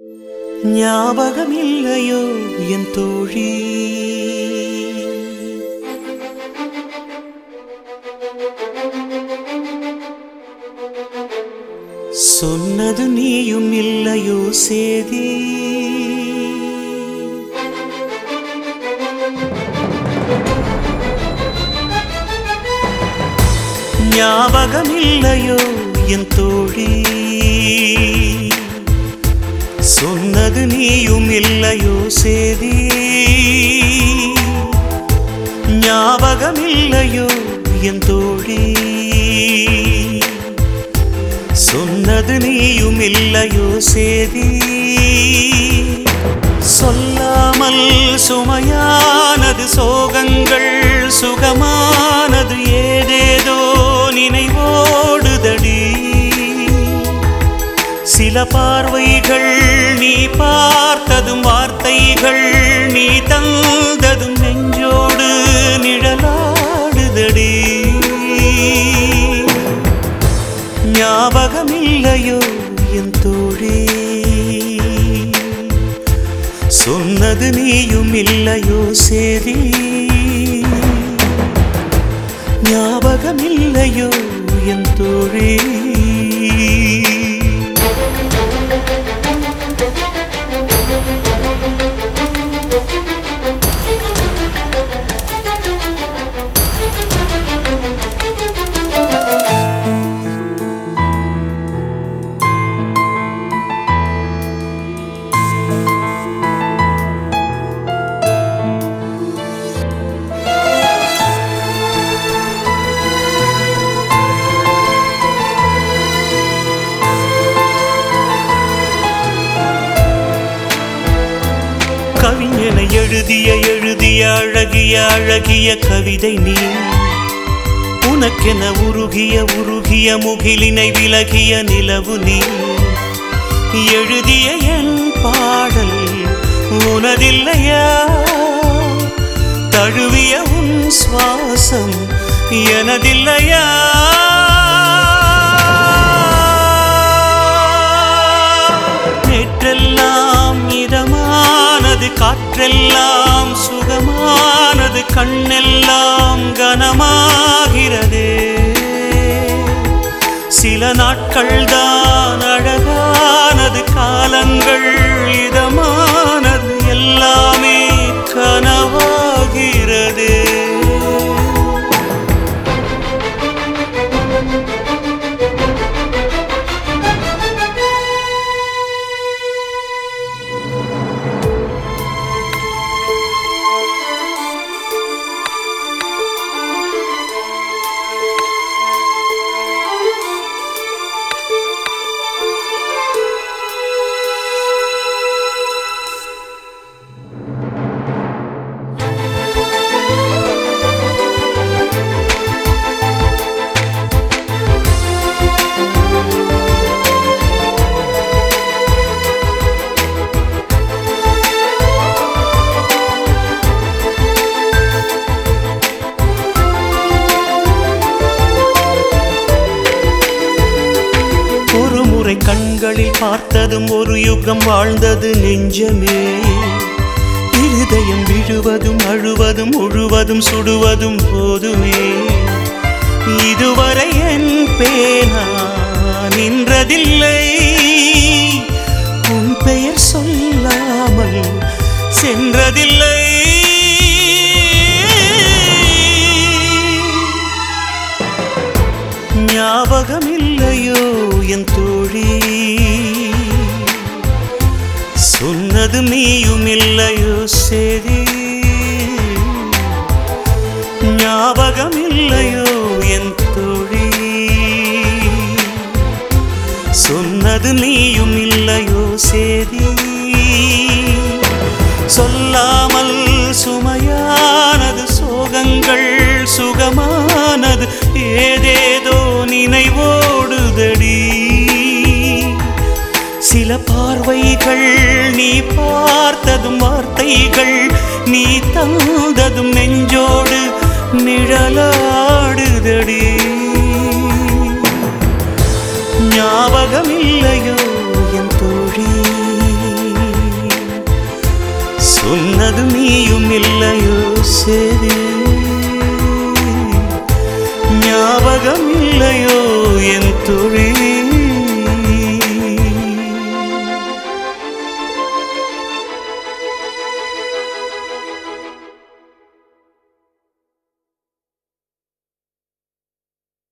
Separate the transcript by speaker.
Speaker 1: ஞாபகமில்லையோ என் தோழி சொன்னது நீயும் இல்லையோ சேதி ஞாபகமில்லையோ என் தோழி சொன்னது நீயும் இல்லையோ சேதி ஞாபகமில்லையோ என் தோழி சொன்னது நீயும் இல்லையோ சேதி சொல்லாமல் சுமையானது சோகங்கள் சுகமானது ஏதேதோ நினைவோடுதடி சில பார்வைகள் நீ பார்த்ததும் வார்த்தைகள் நீ தந்ததும் நெஞ்சோடு நிழலாடுதடி ஞாபகமில்லையோ என் தோழி சொன்னது நீயும் இல்லையோ சேதி ஞாபகமில்லையோ என் தோழி கவிஞனை எழுதிய எழுதிய அழகிய அழகிய கவிதை நீ உனக்கென உருகிய உருகிய முகிலினை விலகிய நிலவு நீ எழுதிய என் பாடல் உனதில்லையா தழுவிய உன் சுவாசம் எனதில்லையா நேற்றெல்லாம் இதமானது காற்றெல்லாம் சுகமானது கண்ணெல்லாம் கனமாகிறதே சில நாட்கள் தான் அழகானது காலங்கள் இதமானது எல்லாமே கனவாகிறதே ஒரு முறை கண்களில் பார்த்ததும் ஒரு யுகம் வாழ்ந்தது நெஞ்சமே இருதயம் விழுவதும் அழுவதும் முழுவதும் சுடுவதும் போதுமே இதுவரை என் பேனா நின்றதில்லை உன் பெயர் சொல்லாமல் சென்றதில்லை ஞாபகமில்லையோ என் தோழி சொன்னது நீயும் இல்லையோ சரி ஞாபகமில்லையோ என் தோழி சொன்னது நீயும் இல்லையோ சேதி சொல்லாமல் சுமையானது சோகங்கள் சுகமானது ஏதேதோ நினைவோடுதடி சில பார்வைகள் நீ பார்த்ததும் வார்த்தைகள் நீ தந்ததும் நெஞ்சோடு நிழலாடுதடி ஞாபகமில்லையோ என் தோழி சொன்னது நீயும் இல்லையோ சரி ஞாபகம் இல்லையோ என் தொழில்